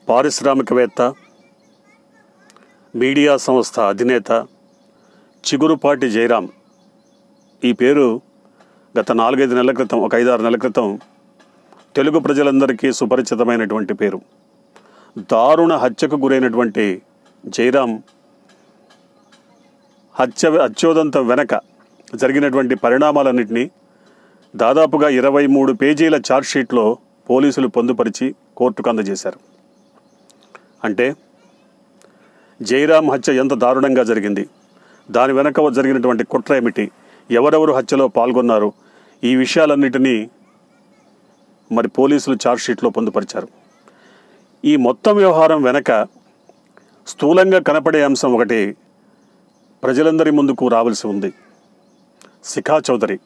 పారిశ్రామికవేత్త మీడియా సంస్థ అధినేత చిగురుపాటి జయరాం ఈ పేరు గత నాలుగైదు నెలల క్రితం ఒక ఐదారు నెలల క్రితం తెలుగు ప్రజలందరికీ సుపరిచితమైనటువంటి పేరు దారుణ హత్యకు గురైనటువంటి జయరాం హత్య హత్యోదంతం వెనక జరిగినటువంటి పరిణామాలన్నింటినీ దాదాపుగా ఇరవై మూడు పేజీల ఛార్జ్షీట్లో పోలీసులు పొందుపరిచి కోర్టుకు అందజేశారు అంటే జయరాం హత్య ఎంత దారుణంగా జరిగింది దాని వెనక జరిగినటువంటి కుట్ర ఏమిటి ఎవరెవరు హత్యలో పాల్గొన్నారు ఈ విషయాలన్నిటినీ మరి పోలీసులు ఛార్జ్షీట్లో పొందుపరిచారు ఈ మొత్తం వ్యవహారం వెనక స్థూలంగా కనపడే అంశం ఒకటి ప్రజలందరి ముందుకు రావాల్సి ఉంది శిఖా చౌదరి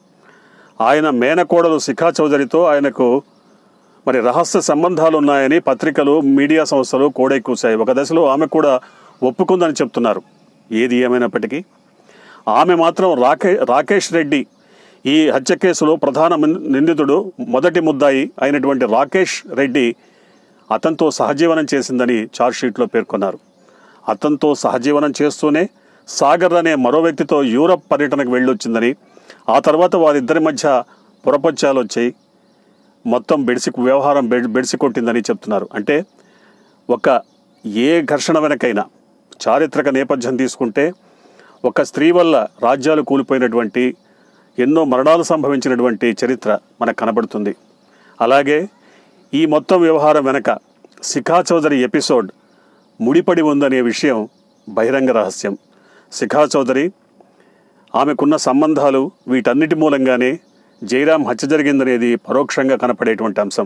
ఆయన మేనకోడలు శిఖా చౌదరితో ఆయనకు మరి రహస్య సంబంధాలు ఉన్నాయని పత్రికలు మీడియా సంస్థలు కోడై కూశాయి ఒక దశలో ఆమె కూడా ఒప్పుకుందని చెప్తున్నారు ఏది ఏమైనప్పటికీ ఆమె మాత్రం రాకే రాకేష్ రెడ్డి ఈ హత్య కేసులో ప్రధాన నిం- నిందితుడు మొదటి ముద్దాయి అయినటువంటి రాకేష్ రెడ్డి అతనితో సహజీవనం చేసిందని ఛార్జ్షీట్లో పేర్కొన్నారు అతనితో సహజీవనం చేస్తూనే సాగర్ అనే మరో వ్యక్తితో యూరప్ పర్యటనకు వెళ్ళొచ్చిందని ఆ తర్వాత వారిద్దరి మధ్య పురపత్యాలు వచ్చాయి మొత్తం బెడిసి వ్యవహారం బెడ్ బెడిసి కొట్టిందని చెప్తున్నారు అంటే ఒక ఏ ఘర్షణ వెనకైనా చారిత్రక నేపథ్యం తీసుకుంటే ఒక స్త్రీ వల్ల రాజ్యాలు కూలిపోయినటువంటి ఎన్నో మరణాలు సంభవించినటువంటి చరిత్ర మనకు కనబడుతుంది అలాగే ఈ మొత్తం వ్యవహారం వెనక శిఖా చౌదరి ఎపిసోడ్ ముడిపడి ఉందనే విషయం బహిరంగ రహస్యం శిఖా చౌదరి ఆమెకున్న సంబంధాలు వీటన్నిటి మూలంగానే జయరాం హత్య జరిగిందనేది పరోక్షంగా కనపడేటువంటి అంశం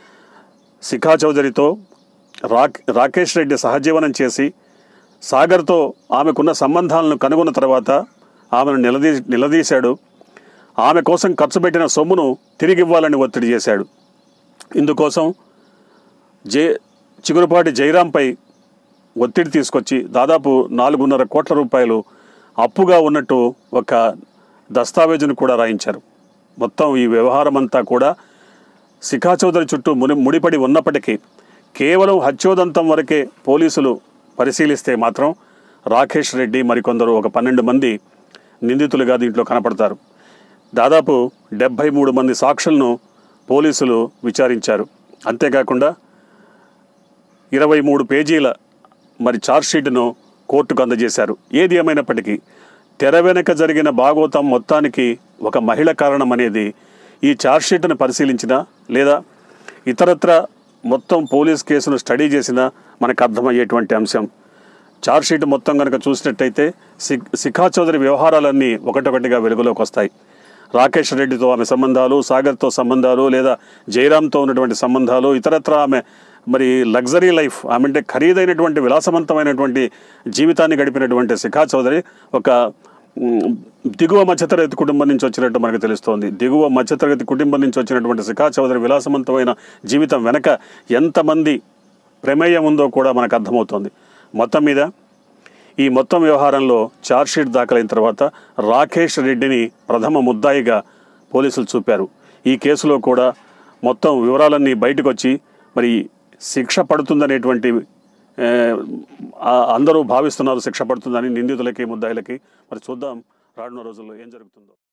శిఖా చౌదరితో రాక్ రాకేష్ రెడ్డి సహజీవనం చేసి సాగర్తో ఆమెకున్న సంబంధాలను కనుగొన్న తర్వాత ఆమెను నిలదీ నిలదీశాడు ఆమె కోసం ఖర్చు పెట్టిన సొమ్మును తిరిగి ఇవ్వాలని ఒత్తిడి చేశాడు ఇందుకోసం జే చిగురుపాటి జయరాంపై ఒత్తిడి తీసుకొచ్చి దాదాపు నాలుగున్నర కోట్ల రూపాయలు అప్పుగా ఉన్నట్టు ఒక దస్తావేజును కూడా రాయించారు మొత్తం ఈ వ్యవహారం అంతా కూడా శిఖా చౌదరి చుట్టూ ముని ముడిపడి ఉన్నప్పటికీ కేవలం హత్యోదంతం వరకే పోలీసులు పరిశీలిస్తే మాత్రం రాకేష్ రెడ్డి మరికొందరు ఒక పన్నెండు మంది నిందితులుగా దీంట్లో కనపడతారు దాదాపు డెబ్భై మూడు మంది సాక్షులను పోలీసులు విచారించారు అంతేకాకుండా ఇరవై మూడు పేజీల మరి ఛార్జ్షీట్ను కోర్టుకు అందజేశారు ఏది ఏమైనప్పటికీ తెర వెనక జరిగిన భాగోతం మొత్తానికి ఒక మహిళ కారణం అనేది ఈ ఛార్జ్షీట్ను పరిశీలించినా లేదా ఇతరత్ర మొత్తం పోలీస్ కేసును స్టడీ చేసినా మనకు అర్థమయ్యేటువంటి అంశం ఛార్జ్షీట్ మొత్తం కనుక చూసినట్టయితే సి శిఖా చౌదరి వ్యవహారాలన్నీ ఒకటొకటిగా వెలుగులోకి వస్తాయి రాకేష్ రెడ్డితో ఆమె సంబంధాలు సాగర్తో సంబంధాలు లేదా జయరామ్తో ఉన్నటువంటి సంబంధాలు ఇతరత్ర ఆమె మరి లగ్జరీ లైఫ్ ఆమె అంటే ఖరీదైనటువంటి విలాసవంతమైనటువంటి జీవితాన్ని గడిపినటువంటి శిఖా చౌదరి ఒక మ్, దిగువ మధ్యతరగతి కుటుంబం నుంచి వచ్చినట్టు మనకు తెలుస్తోంది దిగువ మధ్యతరగతి కుటుంబం నుంచి వచ్చినటువంటి శిఖా చౌదరి విలాసవంతమైన జీవితం వెనక ఎంతమంది ప్రమేయం ఉందో కూడా మనకు అర్థమవుతోంది మొత్తం మీద ఈ మొత్తం వ్యవహారంలో ఛార్జ్షీట్ దాఖలైన తర్వాత రాకేష్ రెడ్డిని ప్రథమ ముద్దాయిగా పోలీసులు చూపారు ఈ కేసులో కూడా మొత్తం వివరాలన్నీ బయటకు వచ్చి మరి శిక్ష పడుతుందనేటువంటి ఏ, ఆ, అందరూ భావిస్తున్నారు శిక్ష పడుతుందని నిందితులకి ముద్దాయిలకి మరి చూద్దాం రానున్న రోజుల్లో ఏం జరుగుతుందో